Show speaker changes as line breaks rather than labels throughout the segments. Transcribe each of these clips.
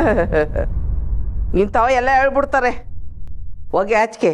ಇಂಥವ ಎಲ್ಲ ಹೇಳ್ಬಿಡ್ತಾರೆ ಹೋಗಿ ಆಚೆಗೆ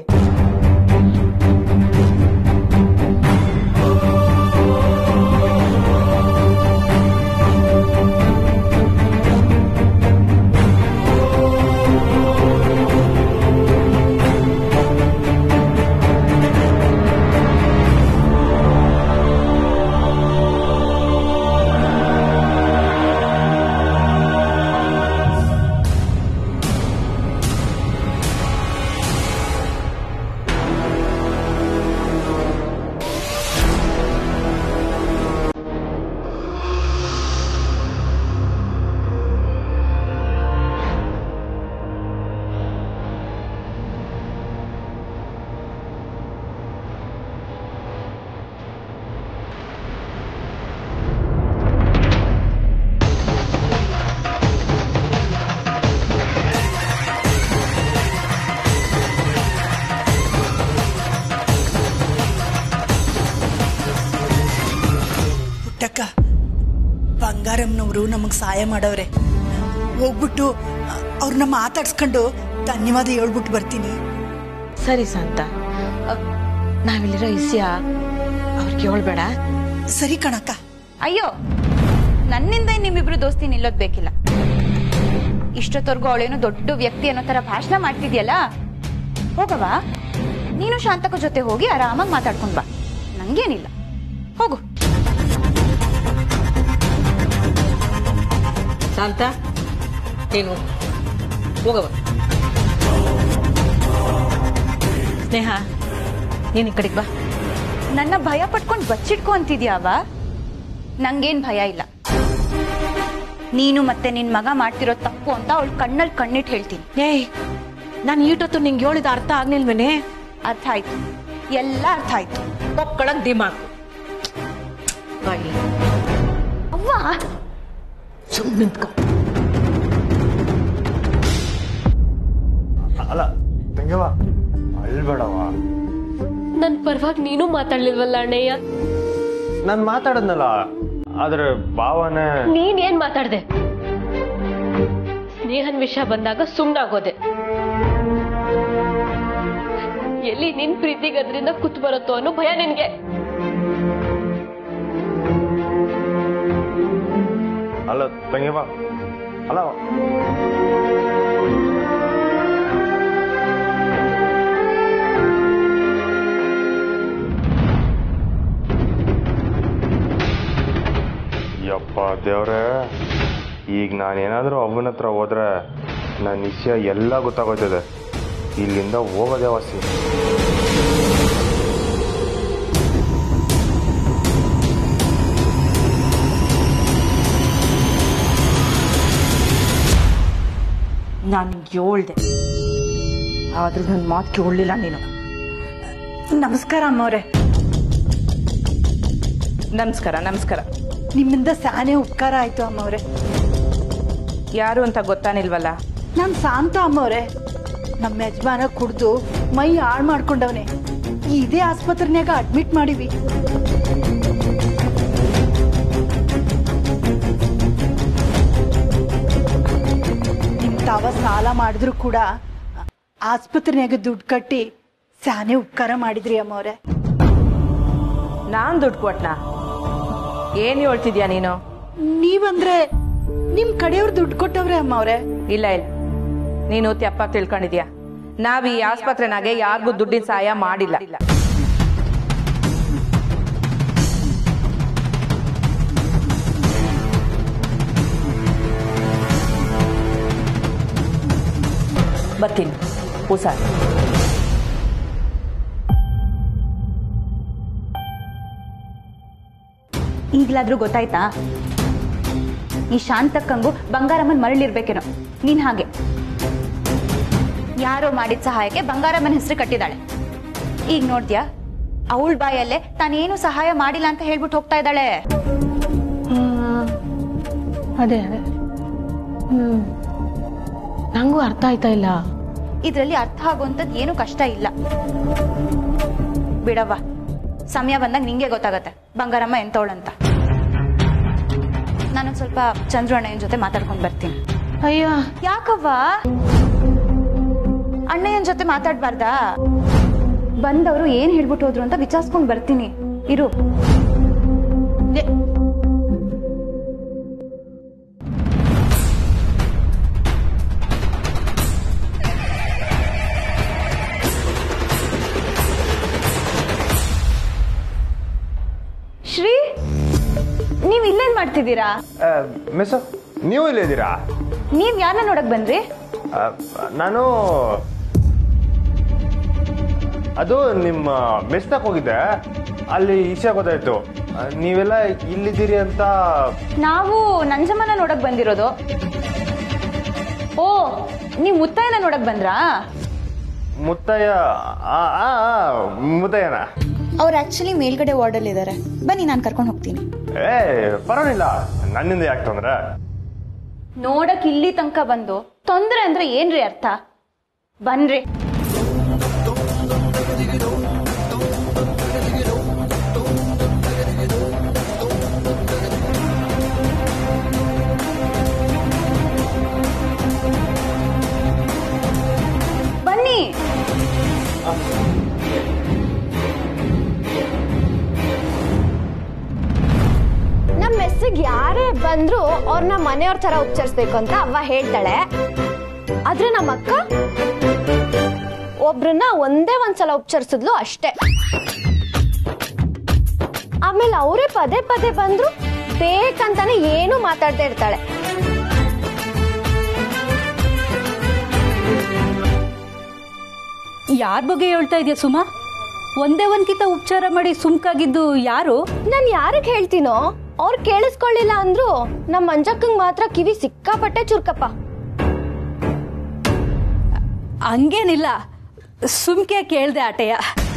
ಪುಟ್ಟಕ್ಕ ಬಂಗಾರಮ್ಮನವರು ನಮಗೆ ಸಹಾಯ ಮಾಡವ್ರೆ ಹೋಗ್ಬಿಟ್ಟು ಅ- ಅವ್ರನ್ನ ಮಾತಾಡ್ಸ್ಕೊಂಡು ಧನ್ಯವಾದ ಹೇಳ್ಬಿಟ್ಟು ಬರ್ತೀನಿ
ಸರಿ ಸಂತ ಅ, ನಾವಿಲ್ಲಿರೋ ಇಸ್ಯ ಅವ್ರಿಗೆ ಹೇಳ್ಬೇಡ
ಸರಿ ಕಣಕ್ಕ
ಅಯ್ಯೋ ನನ್ನಿಂದ ನಿಮ್ಮಿಬ್ರು ದೋಸ್ತಿ ನಿಲ್ಲೋದ್ ಬೇಕಿಲ್ಲ ಇಷ್ಟೊತ್ತವರೆಗೂ ಅವಳೇನು ದೊಡ್ಡ ವ್ಯಕ್ತಿ ಅನ್ನೋ ತರ ಭಾಷಣ ಮಾಡ್ತಿದ್ಯಲ್ಲ ಹೋಗವ ನೀನು ಶಾಂತಕ ಜೊತೆ ಹೋಗಿ ಆರಾಮಾಗಿ ಮಾತಾಡ್ಕೊಂಡ್ ಬಾ ನಂಗೇನಿಲ್ಲ ಹೋಗು
ಶಾಂತ ನೀನು ಹೋಗವ ಸ್ನೇಹ ನೀನು ಈ ಕಡೆಗೆ ಬಾ
ನನ್ನ ಭಯ ಪಟ್ಕೊಂಡ್ ಬಚ್ಚಿಟ್ಕೊ ಅಂತಿದ್ಯಾವ ನಂಗೇನ್ ಭಯ ಇಲ್ಲ ನೀನು ಮತ್ತೆ ನಿನ್ ಮಗ ಮಾಡ್ತಿರೋ ತಪ್ಪು ಅಂತ ಅವಳ ಕಣ್ಣಲ್ಲಿ ಕಣ್ಣಿಟ್ಟು ಹೇಳ್ತೀನಿ
ಏಯ್ ನಾನು ಈಟೊತ್ತು ನಿಂಗೆ ಹೇಳಿದ ಅರ್ಥ ಆಗ್ನಿಲ್ವೇನೆ
ಅರ್ಥ ಆಯ್ತು ಎಲ್ಲ ಅರ್ಥ ಆಯ್ತು
ಒಕ್ಕಳಂಗ್ ದಿಮಾಕು ಬಾಯಿ
ಅವ್ವ
ಸುಮ್ಮನೆ ನಿಂತ್ಕೊ
ಅಲ್ಲ ತಂಗವ ಅಳ್ಬೇಡವ
ನನ್ ಪರವಾಗಿ ನೀನು ಮಾತಾಡ್ಲಿಲ್ವಲ್ಲ ಅಣ್ಣಯ್ಯ
ನಾನು ಮಾತಾಡದ್ನಲ್ಲ ಆದ್ರೆ ಭಾವನೆ
ನೀನ್ ಏನ್ ಮಾತಾಡ್ದೆ ಸ್ನೇಹನ್ ವಿಷಯ ಬಂದಾಗ ಸುಮ್ನಾಗೋದೆ ಎಲ್ಲಿ ನಿನ್ ಪ್ರೀತಿಗೆ ಅದ್ರಿಂದ ಕುತ್ ಬರುತ್ತೋ ಅನ್ನೋ ಭಯ ನಿನ್ಗೆ
ಅಲ್ಲ ತಂಗವ ಅಲ್ಲ ಯಪ್ಪ ದೇವ್ರೆ ಈಗ ನಾನೇನಾದರೂ ಅವನ ಹತ್ರ ಹೋದ್ರೆ ನನ್ನ ವಿಷಯ ಎಲ್ಲ ಗೊತ್ತಾಗೋಯ್ತದೆ ಇಲ್ಲಿಂದ ಹೋಗೋದೇ ವಾಸಿ
ನಾನು ಹೇಳ್ದೆ ಆದ್ರೂ ನನ್ನ ಮಾತು ಕೇಳಲಿಲ್ಲ ನೀನು
ನಮಸ್ಕಾರ ಅಮ್ಮವ್ರೆ
ನಮಸ್ಕಾರ ನಮಸ್ಕಾರ
ನಿಮ್ಮಿಂದ ಸಾನೆ ಉಪಕಾರ ಆಯ್ತು ಅಮ್ಮವ್ರೆ
ಯಾರು ಅಂತ ಗೊತ್ತಾನಿಲ್ವಲ್ಲ
ನಾನ್ ಶಾಂತ ಅಮ್ಮವ್ರೆ ನಮ್ಮ ಯಜಮಾನ ಕುಡ್ದು ಮೈ ಹಾಳು ಮಾಡ್ಕೊಂಡವನೆ ಇದೇ ಆಸ್ಪತ್ರೆನ್ಯಾಗ ಅಡ್ಮಿಟ್ ಮಾಡಿವಿ ನಿಮ್ ತಾವ ಸಾಲ ಮಾಡಿದ್ರು ಕೂಡ ಆಸ್ಪತ್ರೆನ್ಯಾಗ ದುಡ್ಡು ಕಟ್ಟಿ ಸಾನೆ ಉಪಕಾರ ಮಾಡಿದ್ರಿ ಅಮ್ಮವ್ರೆ
ನಾನ್ ದುಡ್ಡು ಕೊಟ್ನಾ ಏನ್ ಹೇಳ್ತಿದ್ಯಾ ನೀನು
ನೀವಂದ್ರೆ ನಿಮ್ ಕಡೆಯವ್ರು ದುಡ್ಡು ಕೊಟ್ಟವ್ರೆ ಅಮ್ಮವ್ರೆ
ಇಲ್ಲ ಇಲ್ಲ ನೀನು ತೆಪ್ಪ ತಿಳ್ಕೊಂಡಿದ್ಯಾ ನಾವ್ ಈ ಆಸ್ಪತ್ರೆನಾಗೆ ಯಾರಿಗೂ ದುಡ್ಡಿನ ಸಹಾಯ ಮಾಡಿಲ್ಲ ಬರ್ತೀನಿ ಹುಷಾರ್
ಈಗ್ಲಾದ್ರೂ ಗೊತ್ತಾಯ್ತಾ ಈ ಶಾಂತಕ್ಕಂಗು ಬಂಗಾರಮ್ಮನ್ ಮರಳಿರ್ಬೇಕೇನೋ ನೀನ್ ಹಾಗೆ ಯಾರೋ ಮಾಡಿದ ಸಹಾಯಕ್ಕೆ ಬಂಗಾರಮ್ಮನ ಹೆಸರು ಕಟ್ಟಿದಾಳೆ ಈಗ ನೋಡ್ದ್ಯಾ ಅವಳ ಬಾಯಲ್ಲೇ ತಾನೇನು ಸಹಾಯ ಮಾಡಿಲ್ಲ ಅಂತ ಹೇಳ್ಬಿಟ್ಟು ಹೋಗ್ತಾ ಇದ್ದಾಳೆ
ಅದೇ ಅದೇ ಹ್ಮ್ ನಂಗೂ ಅರ್ಥ ಆಯ್ತಾ ಇಲ್ಲ
ಇದ್ರಲ್ಲಿ ಅರ್ಥ ಆಗುವಂಥದ್ದು ಏನು ಕಷ್ಟ ಇಲ್ಲ ಬಿಡವ್ವ ಸಮಯ ಬಂದಾಗ ನಿಂಗೆ ಗೊತ್ತಾಗತ್ತೆ ಬಂಗಾರಮ್ಮ ಎಂತವಳಂತ ನಾನು ಸ್ವಲ್ಪ ಚಂದ್ರು ಅಣ್ಣನ ಜೊತೆ ಮಾತಾಡ್ಕೊಂಡು ಬರ್ತೀನಿ
ಅಯ್ಯ
ಯಾಕವ್ವ ಅಣ್ಣಯ್ಯನ ಜೊತೆ ಮಾತಾಡ್ಬಾರ್ದಾ ಬಂದವರು ಏನ್ ಹೇಳ್ಬಿಟ್ಟು ಹೋದ್ರು ಅಂತ ವಿಚಾರಿಸ್ಕೊಂಡ್ ಬರ್ತೀನಿ ಇರು ಶ್ರೀ ನೀವ್ ಇಲ್ಲೇನ್ ಮಾಡ್ತಿದ್ದೀರಾ
ಮಿಸ್ ನೀವು ಇಲ್ಲಿದ್ದೀರಾ
ನೀವ್ ಯಾರನ್ನ ನೋಡಕ್ ಬಂದ್ರಿ
ಆ, ನಾನು ಅದು ನಿಮ್ಮ ಮೆಸ್ನಾಗ ಹೋಗಿದ್ದೆ ಅಲ್ಲಿ ವಿಷಯ ಗೊತ್ತಾಯ್ತು ಆ, ನೀವೆಲ್ಲ ಇಲ್ಲಿದ್ದೀರಿ ಅಂತ
ನಾವು ನಂಜಮ್ಮನ ನೋಡಕ್ ಬಂದಿರೋದು ಓ ನೀವ್ ಮುತ್ತಯ್ಯನ ನೋಡಕ್ ಬಂದ್ರಾ
ಮುತ್ತಯ್ಯ ಆ, ಆ, ಆ, ಮುತ್ತಯ್ಯನ
ಅವ್ರು ಆಕ್ಚುಲಿ ಮೇಲ್ಗಡೆ ವಾರ್ಡಲ್ಲಿ ಇದ್ದಾರೆ ಬನ್ನಿ ನಾನು ಕರ್ಕೊಂಡು ಹೋಗ್ತೀನಿ
ಏ ಪರವಾಗಿಲ್ಲ ನನ್ನಿಂದ ಯಾಕೆ ತೊಂದ್ರೆ
ನೋಡಕ್ ಇಲ್ಲಿ ತನಕ ಬಂದು ತೊಂದ್ರೆ ಅಂದ್ರೆ ಏನ್ರಿ ಅರ್ಥ ಬನ್ರಿ ಬನ್ನಿ
ನಮ್ ಮೆಸ್ಸಿಗೆ ಯಾರೇ ಬಂದ್ರು ಅವ್ರನ್ನ ಮನೆಯವ್ರ ತರ ಉಚ್ಚರಿಸ್ಬೇಕು ಅಂತ ಅವ್ವ ಹೇಳ್ತಾಳೆ ಆದ್ರೆ ನಮ್ಮ ಅಕ್ಕ ಒಬ್ರನ್ನ ಒಂದೇ ಒಂದ್ಸಲ ಉಚ್ಚರಿಸಿದ್ಲು ಅಷ್ಟೇ ಆಮೇಲೆ ಅವರೇ ಪದೇ ಪದೇ ಬಂದ್ರು ಬೇಕಂತಾನೆ ಏನು ಮಾತಾಡ್ತಾ ಇರ್ತಾಳೆ
ಯಾರ ಬಗ್ಗೆ ಹೇಳ್ತಾ ಇದೆಯಾ ಸುಮಾ ಒಂದೇ ಒಂದ್ಕಿತ ಉಪಚಾರ ಮಾಡಿ ಸುಮ್ಕಾಗಿದ್ದು ಯಾರು
ನಾನ್ ಯಾರಿಗ್ ಹೇಳ್ತೀನೋ ಅವ್ರು ಕೇಳಿಸ್ಕೊಳ್ಳಿಲ್ಲ ಅಂದ್ರು ನಮ್ ಮಂಜಕ್ಕಂಗ್ ಮಾತ್ರ ಕಿವಿ ಸಿಕ್ಕಾಪಟ್ಟೆ ಚುರ್ಕಪ್ಪ
ಹಂಗೇನಿಲ್ಲ ಸುಮ್ಕೆ ಕೇಳ್ದೆ ಆಟೆಯ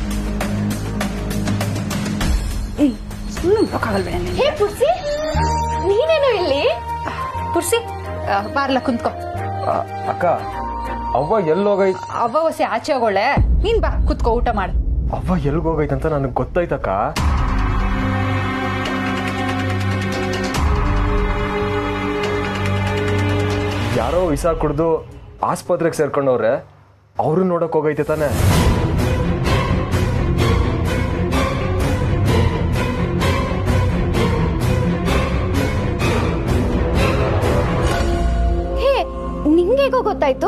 ಸುಮ್ಮನೆ ಗೊತ್ತಾಗಲ್ವೇ
ಹೇ ಪುರ್ಸಿ ನೀನೇನು ಇಲ್ಲಿ
ಪುರ್ಸಿ ಆ, ಬಾರ್ಲ ಕುಂತ್ಕೋ
ಅಕ್ಕ ಅವ್ವ ಎಲ್ಲೋಗೈತ್
ಅವ್ವ ಹೊಸಿ ಆಚೆ ಹೋಗೋಳೆ ನೀನ್ ಬಾ ಕುತ್ಕೋ ಊಟ ಮಾಡು
ಅವ್ವ ಎಲ್ಗೋಗೈತಂತ ನನಗೆ ಗೊತ್ತಾಯ್ತಕ್ಕ ಯಾರೋ ವಿಸ ಕುಡ್ದು ಆಸ್ಪತ್ರೆಗೆ ಸೇರ್ಕೊಂಡವ್ರೆ ಅವರು ನೋಡಕ್ ಹೋಗೈತೆ ತಾನೆ
ಹೇ ನಿಂಗೇಗೋ ಗೊತ್ತಾಯ್ತು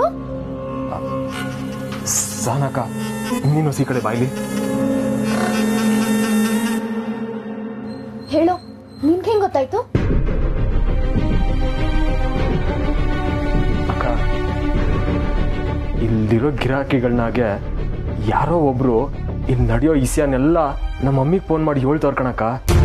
ಸಾನಕ್ಕ ನೀನು ಈ ಕಡೆ ಬಾಯ್ಲಿ
ಹೇಳು ನಿನ್ಗೆ ಹೆಂಗ್ ಗೊತ್ತಾಯ್ತು
ಅಕ್ಕ ಇಲ್ಲಿರೋ ಗಿರಾಕಿಗಳನ್ನಾಗೆ ಯಾರೋ ಒಬ್ರು ಇಲ್ಲಿ ನಡೆಯೋ ಇಸ್ಯಾನೆಲ್ಲ ನಮ್ಮ ಮಮ್ಮಿಗೆ ಫೋನ್ ಮಾಡಿ ಹೇಳ್ತವ್ರ ಕಣಕ್ಕ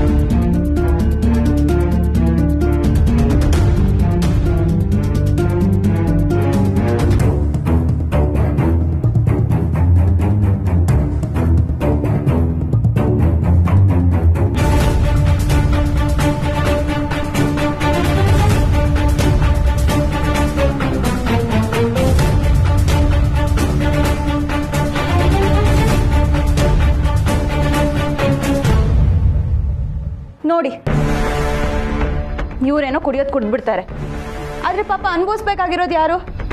ನೋಡಿ ಇವ್ರೇನೋ ಕುಡಿಯೋದು ಕುಡ್ದ್ಬಿಡ್ತಾರೆ ಆದ್ರೆ ಪಾಪ ಅನ್ಭವಿಸ್ಬೇಕಾಗಿರೋದು ಯಾರು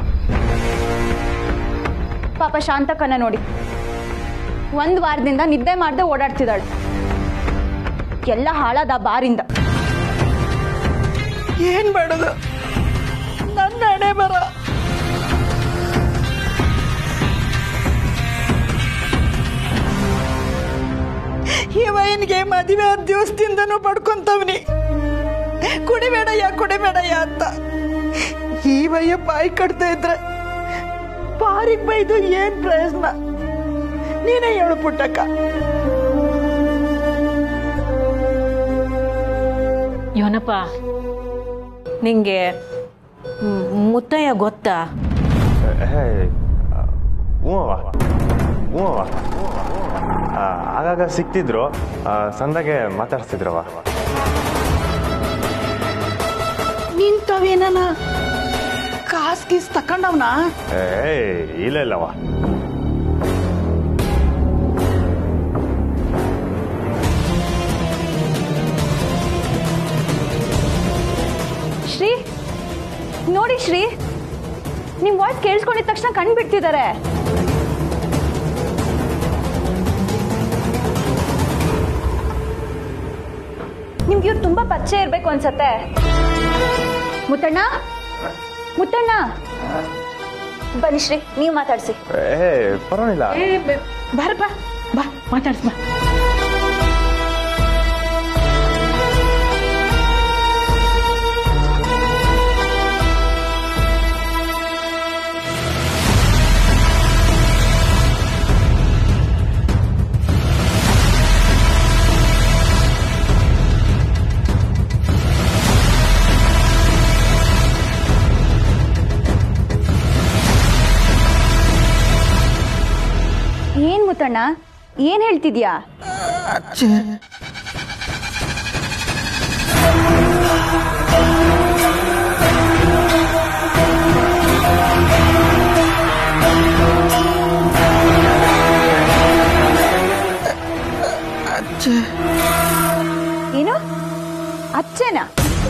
ಪಾಪ ಶಾಂತಕನ ನೋಡಿ ಒಂದ್ ವಾರದಿಂದ ನಿದ್ದೆ ಮಾಡದೆ ಓಡಾಡ್ತಿದ್ದಾಳೆ ಎಲ್ಲ ಹಾಳಾದ ಆ ಬಾರಿಂದ
ಏನ್ ಮಾಡೋದು ನನ್ನ ಹಣೆ ಬರ ಈ ವಯನ್ಗೆ ಮದುವೆ ಆದ ದಿವಸದಿಂದನೂ ಪಡ್ಕೊಂತವ್ನಿ ಕುಡಿಬೇಡಯ್ಯ ಕುಡಿಬೇಡಯ್ಯ ಅಂತ ಈ ವಯ್ಯ ಬಾಯಿ ಕಟ್ತಾ ಇದ್ರೆ ಬಾರಿಗ್ ಬೈದು ಏನ್ ಪ್ರಯೋಜನ ನೀನೇ ಹೇಳು ಪುಟ್ಟಕ್ಕ
ಯೋನಪ್ಪ ನಿಂಗೆ ಮ್, ಮುತ್ತಯ್ಯ ಗೊತ್ತಾ
ಹ್ಞೂ ಅವ್ವ ಹ್ಞೂ ಅವ್ವ ಆ, ಆಗಾಗ ಸಿಕ್ತಿದ್ರು ಆ, ಸಂದಾಗೆ ಮಾತಾಡ್ಸ್ತಿದ್ರವ
ನಿಂತವೇನ ಕಾಸ್ ಗೀಸ್ ತಕೊಂಡವ್ನಾ
ಏ ಇಲ್ಲ ಇಲ್ಲವ
ಶ್ರೀ ನೋಡಿ ಶ್ರೀ
ನಿಮ್ ವಾಯ್ಸ್ ಕೇಳಿಸ್ಕೊಂಡಿದ ತಕ್ಷಣ ಕಣ್ ಬಿಡ್ತಿದ್ದಾರೆ ನಿಮ್ಗೆ ಇವ್ರು ತುಂಬಾ ಪರಿಚಯ ಇರ್ಬೇಕು ಅನ್ಸತ್ತೆ ಮುತ್ತಣ್ಣ ಮುತ್ತಣ್ಣ ಬನ್ನಿ ಶ್ರೀ ನೀವು ಮಾತಾಡ್ಸಿ
ಏ ಪರವಾಗಿಲ್ಲ
ಬಾರ ಬಾ ಬಾ ಮಾತಾಡ್ಸ್ ಬಾ
ಏನ್ ಮುತ್ತಣ್ಣ ಏನ್ ಹೇಳ್ತಿದ್ಯಾ ಏನು ಅಚ್ಚೆನಾ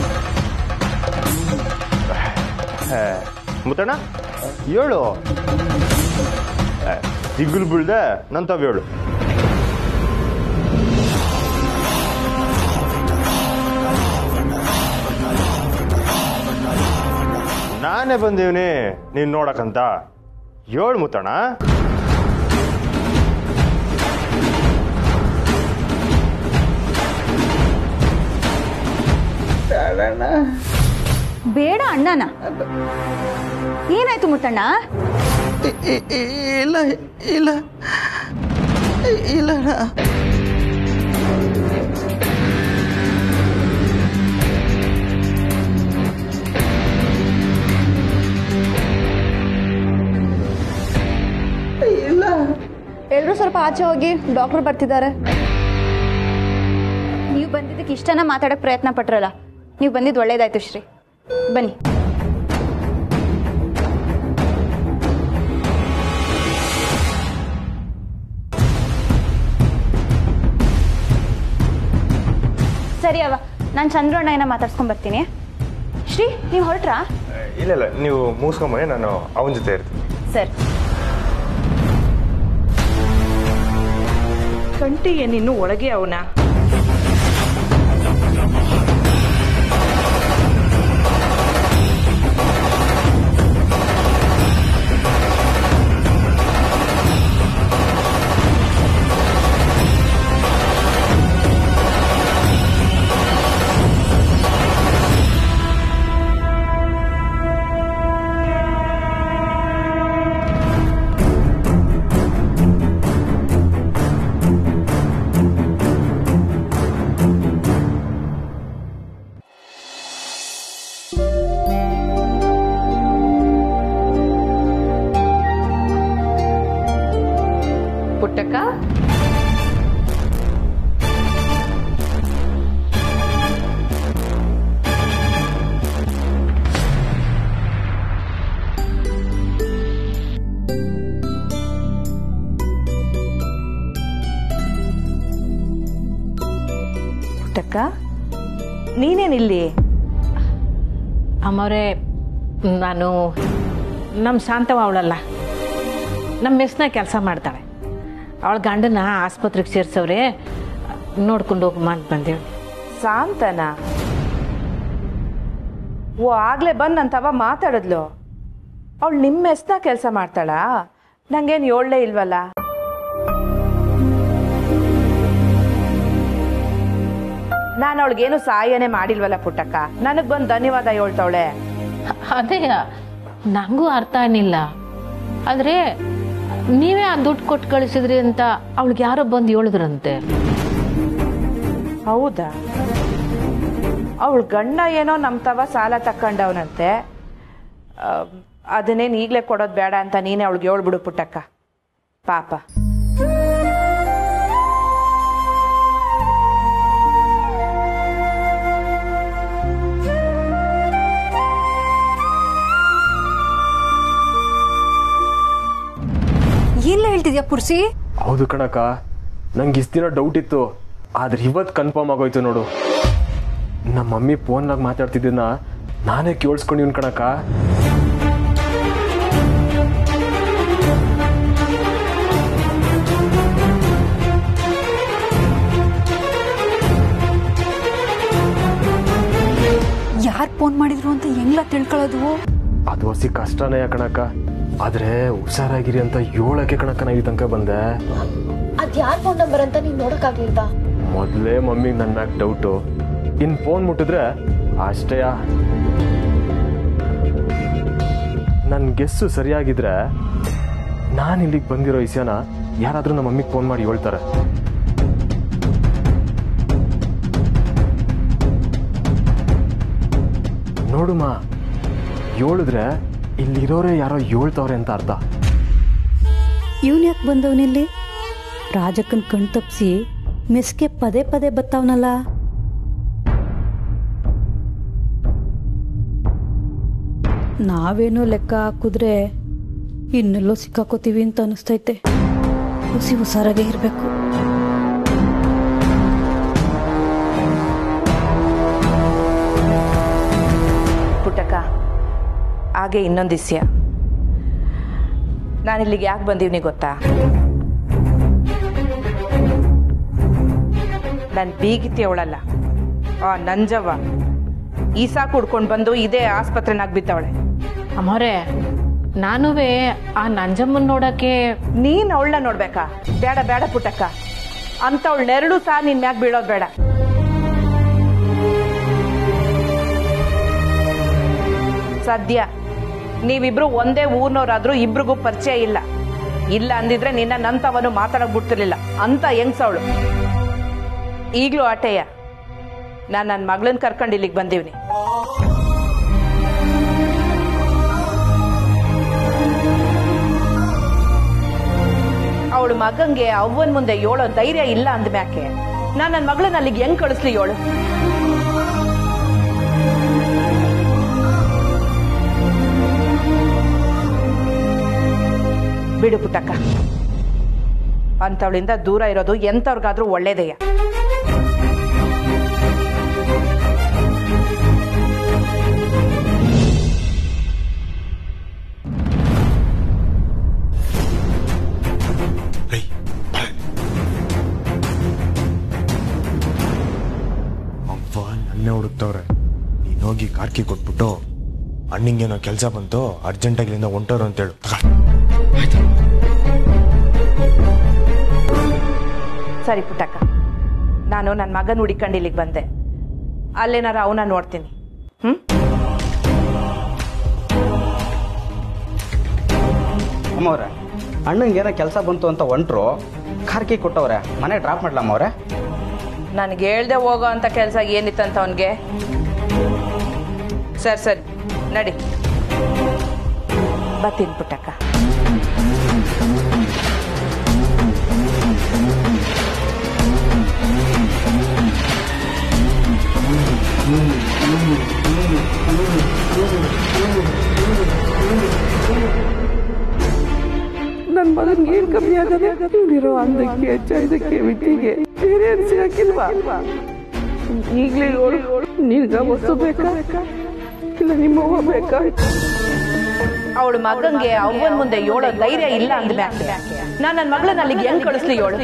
ಮುತ್ತಣ್ಣ ಹೇಳು ಏ, ದಿಗ್ಗುಲ್ ಬೀಳ್ದೆ ನಂತವ್ ಹೇಳು ನಾನೇ ಬಂದೀವ್ನಿ ನೀನ್ ನೋಡಕಂತ ಹೇಳು ಮುತ್ತಣ್ಣ
ಬೇಡ ಅಣ್ಣನ ಏನಾಯ್ತು ಮುತ್ತಣ್ಣ
ಇಲ್ಲ ಇಲ್ಲ ಇಲ್ಲ
ಎಲ್ರು ಸ್ವಲ್ಪ ಆಚೆ ಹೋಗಿ ಡಾಕ್ಟರ್ ಬರ್ತಿದ್ದಾರೆ
ನೀವು ಬಂದಿದ್ದಕ್ಕೆ ಇಷ್ಟನ ಮಾತಾಡಕ್ ಪ್ರಯತ್ನ ಪಟ್ರಲ್ಲ ನೀವು ಬಂದಿದ್ದು ಒಳ್ಳೇದಾಯ್ತು ಶ್ರೀ ಬನ್ನಿ ಸರಿ ಅವ ನಾನು ಚಂದ್ರಣ್ಣ ಏನೋ ಮಾತಾಡ್ಸ್ಕೊಂಡ್ ಬರ್ತೀನಿ ಶ್ರೀ ನೀವು ಹೊರಟ್ರಾ
ಇಲ್ಲ ಇಲ್ಲ ನೀವು ಮುಗಿಸ್ಕೊಂಬನ್ನಿ ನಾನು ಅವನ ಜೊತೆ ಇರ್ತೀನಿ
ಸರಿ
ಕಂಟಿಗೆ ನೀನು ಒಳಗೆ ಅವನ ಪುಟ್ಟಕ್ಕ ಪುಟ್ಟಕ್ಕ ನೀನೇನಿಲ್ಲಿ
ಅಮ್ಮವ್ರೆ ನಾನು ನಮ್ಮ ಶಾಂತವ ಅವಳಲ್ಲ ನಮ್ಮ ಮೆಸ್ನಾಗ ಕೆಲಸ ಮಾಡ್ತಾಳೆ ಅವಳ ಗಂಡನ ಆಸ್ಪತ್ರೆಗೆ ಸೇರ್ಸವ್ರೆ ನೋಡ್ಕೊಂಡು ಹೋಗಮ್ಮ ಅಂತ ಬಂದೇಳು
ಶಾಂತನ ಓ ಆಗ್ಲೇ ಬಂದ್ ನನ್ ತವ ಮಾತಾಡಿದ್ಲು ಅವಳು ನಿಮ್ಮ ಹೆಸ್ನ ಕೆಲಸ ಮಾಡ್ತಾಳಾ ನಂಗೇನು ಏಳಲೇ ಇಲ್ವಲ್ಲ ನಾನು ಅವಳಿಗೇನು ಸಹಾಯನೇ ಮಾಡಿಲ್ವಲ್ಲ ಪುಟ್ಟಕ್ಕ ನನಗ್ ಬಂದು ಧನ್ಯವಾದ ಹೇಳ್ತಾವಳೆ
ಅದೇ ನಂಗೂ ಅರ್ಥ ಏನಿಲ್ಲ ಆದರೆ ನೀವೇ ಆ ದುಡ್ಡು ಕೊಟ್ಟು ಕಳಿಸಿದ್ರಿ ಅಂತ ಅವಳಿಗೆ ಯಾರೋ ಬಂದು ಹೇಳಿದ್ರಂತೆ
ಹೌದಾ ಅವಳ ಗಂಡ ಏನೋ ನಮ್ಮ ತವ ಸಾಲ ತಕ್ಕಂಡವನಂತೆ ಅದನ್ನೇನು ಈಗಲೇ ಕೊಡೋದು ಬೇಡ ಅಂತ ನೀನೇ ಅವಳಿಗೆ ಹೇಳ್ಬಿಡು ಪುಟ್ಟಕ್ಕ ಪಾಪ
ಏನ್ ಹೇಳ್ತಿದ್ಯಾ ಪುರ್ಸಿ
ಹೌದು ಕಣಕ್ಕ ನಂಗೆ ಇಷ್ಟು ದಿನ ಡೌಟ್ ಇತ್ತು ಆದ್ರೆ ಇವತ್ತು ಕನ್ಫರ್ಮ್ ಆಗೋಯ್ತು ನೋಡು ನಮ್ಮ ಮಮ್ಮಿ ಫೋನ್ನಾಗ ಮಾತಾಡ್ತಿದ್ದನ್ನ ನಾನೇ ಕೇಳಿಸ್ಕೊಂಡಿವ್ನು ಕಣಕ್ಕ
ಯಾರು ಫೋನ್ ಮಾಡಿದ್ರು ಅಂತ ಹೆಂಗ್ಲ ತಿಳ್ಕೊಳ್ಳೋದು
ಅದು ಹೊಸಿ ಕಷ್ಟನೇ ಕಣಕ್ಕ ಆದ್ರೆ ಹುಷಾರಾಗಿರಿ ಅಂತ ಏಳಕ್ಕೆ ಕಣಕ್ಕ ನಾ ಈ ತನಕ ಬಂದೆ
ಅದ್ ಯಾರ್ ಫೋನ್ ನಂಬರ್ ಅಂತ ನೀನ್ ನೋಡಕ್ಕಾಗ್ಲಿಲ್ವಾ
ಮೊದಲೇ ಮಮ್ಮಿಗೆ ನನ್ನ ಮ್ಯಾಗ ಡೌಟು ಇನ್ ಫೋನ್ ಮುಟ್ಟಿದ್ರೆ ಅಷ್ಟೇಯ ನನ್ನ ಗೆಸ್ಸು ಸರಿಯಾಗಿದ್ರೆ ನಾನು ಇಲ್ಲಿಗೆ ಬಂದಿರೋ ವಿಷಯನ ಯಾರಾದರೂ ನಮ್ಮ ಮಮ್ಮಿಗೆ ಫೋನ್ ಮಾಡಿ ಹೇಳ್ತಾರೆ ನೋಡುಮ ಹೇಳಿದ್ರೆ ಇಲ್ಲಿರೋರೇ ಯಾರೋ ಹೇಳ್ತವ್ರೆ ಅಂತ ಅರ್ಥ
ಇವನ್ ಯಾಕೆ ಬಂದವನಿಲ್ಲಿ ರಾಜಕ್ಕನ್ ಕಣ್ ತಪ್ಸಿ ಮೆಸ್ಗೆ ಪದೇ ಪದೇ ಬತ್ತಾವನಲ್ಲ ನಾವೇನೋ ಲೆಕ್ಕ ಹಾಕಿದ್ರೆ ಇನ್ನೆಲ್ಲೋ ಸಿಕ್ಕಾಕೋತೀವಿ ಅಂತ ಅನಿಸ್ತೈತೆ ಹುಸಿ ಹುಷಾರಾಗೇ ಇರಬೇಕು
ಪುಟ್ಟಕ್ಕ ಹಾಗೆ ಇನ್ನೊಂದು ವಿಷಯ ನಾನು ಇಲ್ಲಿಗೆ ಯಾಕೆ ಬಂದೀವ್ನಿ ಗೊತ್ತಾ ನಾನು ಬೀಗಿತಿ ಅವಳಲ್ಲ ಆ ನಂಜವ್ವ ಈಸಾ ಕುಡ್ಕೊಂಡು ಬಂದು ಇದೇ ಆಸ್ಪತ್ರೆನಾಗ ಬಿದ್ದವಳೆ
ಅಮ್ಮೋರೆ ನಾನುವೇ ಆ ನಂಜಮ್ಮನ್ ನೋಡಕ್ಕೆ
ನೀನ್ ಅವಳನ್ನ ನೋಡ್ಬೇಕಾ ಬೇಡ ಬೇಡ ಪುಟ್ಟಕ್ಕ ಅಂತವಳ ನೆರಳು ಸಹ ನಿನ್ ಮ್ಯಾಗ ಬೀಳೋದ್ ಬೇಡ ಸದ್ಯ ನೀವಿಬ್ರು ಒಂದೇ ಊರ್ನವ್ರಾದ್ರೂ ಇಬ್ರಿಗೂ ಪರಿಚಯ ಇಲ್ಲ ಇಲ್ಲ ಅಂದಿದ್ರೆ ನಿನ್ನ ನಂತವನು ಮಾತಾಡಕ್ ಬಿಡ್ತಿರ್ಲಿಲ್ಲ ಅಂತ ಹೆಂಗ್ಸವಳು ಈಗ್ಲೂ ಆಟೆಯ ನಾನ್ ನನ್ನ ಮಗಳನ್ನ ಕರ್ಕೊಂಡು ಇಲ್ಲಿಗೆ ಬಂದೀವ್ನಿ ಅವಳು ಮಗಂಗೆ ಅವ್ವನ್ ಮುಂದೆ ಏಳೋ ಧೈರ್ಯ ಇಲ್ಲ ಅಂದ್ಮ್ಯಾಕೆ ನಾನ್ ನನ್ನ ಮಗಳನ್ನ ಅಲ್ಲಿಗೆ ಹೆಂಗ್ ಕಳಿಸ್ಲಿ ಏಳು ಬಿಡು ಪುಟ್ಟಕ್ಕ ಅಂತವಳಿಂದ ದೂರ ಇರೋದು ಎಂತವ್ರಿಗಾದ್ರೂ ಒಳ್ಳೇದಯ್ಯ
ಅವ್ವ ನನ್ನೇ ಹುಡುಕ್ತವ್ರೆ ನೀನು ಹೋಗಿ ಕಾರ್ಕಿ ಕೊಟ್ಬಿಟ್ಟು ಅಣ್ಣಿಂಗೇನೋ ಕೆಲಸ ಬಂತು ಅರ್ಜೆಂಟಾಗಿ ಇಲ್ಲಿಂದ ಹೊಂಟೋರು ಅಂತೇಳು
ಸರಿ ಪುಟ್ಟಕ್ಕ ನಾನು ನನ್ನ ಮಗನ ಹುಡಿಕೊಂಡು ಇಲ್ಲಿಗೆ ಬಂದೆ ಅಲ್ಲೇನಾರ ಅವನ ನೋಡ್ತೀನಿ ಹ್ಮ್
ಅಮ್ಮವ್ರೆ ಅಣ್ಣಂಗೆ ಏನೋ ಕೆಲಸ ಬಂತು ಅಂತ ಹೊಂಟ್ರು ಕಾರ್ಕಿ ಕೊಟ್ಟವ್ರೆ ಮನೆ ಡ್ರಾಪ್ ಮಾಡ್ಲಮ್ಮ ಅವ್ರೆ
ನನಗೆ ಹೇಳ್ದೆ ಹೋಗೋ ಅಂತ ಕೆಲಸ ಏನಿತ್ತಂತ ಅವನಿಗೆ ಸರಿ ಸರಿ ನಡಿ ಬತ್ತೀನಿ ಪುಟ್ಟಕ್ಕ
ನನ್ನ ಮಗನ್ಗೆ ಏನ್ ಕಮ್ಮಿ ಆಗದೆ ಇವನಿರೋ ಅಂದಕ್ಕೆ ಚಂದಕ್ಕೆ ವಿದ್ಯೆಗೆ ಬೇರೆ ಏನ್ ಸಿಗಕ್ಕಿಲ್ವಾ ಈಗ್ಲೇ ಏಳು ನಿನ್ಗ ವಸ್ತು ಬೇಕಾ ಇಲ್ಲ ನಿಮ್ಮ ಅವ್ವ ಬೇಕಾ
ಅವಳ ಮಗಂಗೆ ಅವ್ವನ್ ಮುಂದೆ ಏಳೋ ಧೈರ್ಯ ಇಲ್ಲ ಅಂದ್ಮ್ಯಾಕೆ ನಾನು ನನ್ನ ಮಗಳನ್ನ ಅಲ್ಲಿಗೆ ಹೆಂಗ್ ಕಳಿಸ್ಲಿ ಏಳು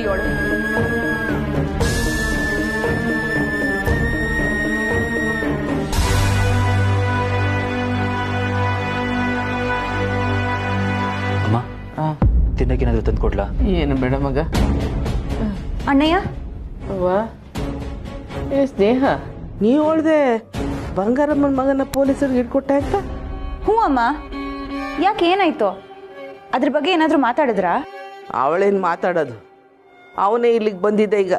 ಅಮ್ಮ ತಿನ್ನಕ್ಕೇನಾದ್ರೂ ತಂದು ಕೊಡ್ಲಾ
ಏನು ಬೇಡ ಮಗ
ಅಣ್ಣಯ್ಯ
ಅವ್ವ ಏ ಸ್ನೇಹ ನೀವು ಹೇಳ್ದೆ ಬಂಗಾರಮ್ಮನ ಮಗನ ಪೊಲೀಸರಿಗೆ ಇಟ್ಕೊಟ್ಟೆ ಅಂತ
ಹ್ಞೂ ಅಮ್ಮ ಯಾಕೆ ಏನಾಯ್ತು ಅದ್ರ ಬಗ್ಗೆ ಏನಾದರೂ ಮಾತಾಡಿದ್ರಾ
ಅವಳೇನು ಮಾತಾಡೋದು ಅವನೇ ಇಲ್ಲಿಗೆ ಬಂದಿದ್ದ ಈಗ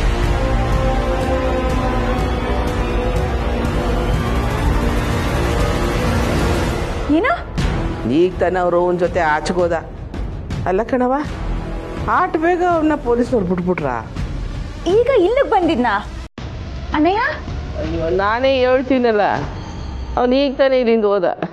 ಏನು
ಈಗ ತಾನೆ ಅವರು ಅವನ ಜೊತೆ ಆಚೆಗೋದ ಅಲ್ಲ ಕಣವ ಆಟ ಬೇಗ ಅವನ್ನ ಪೊಲೀಸ್ನವ್ರು ಬಿಟ್ಬಿಟ್ರಾ
ಈಗ ಇಲ್ಲಿಗೆ ಬಂದಿದ್ನಾ ಅಣ್ಣಯ್ಯ
ಅಯ್ಯೋ ನಾನೇ ಹೇಳ್ತೀನಲ್ಲ ಅವನು ಈಗ ತಾನೇ ಇಲ್ಲಿಂದ ಹೋದ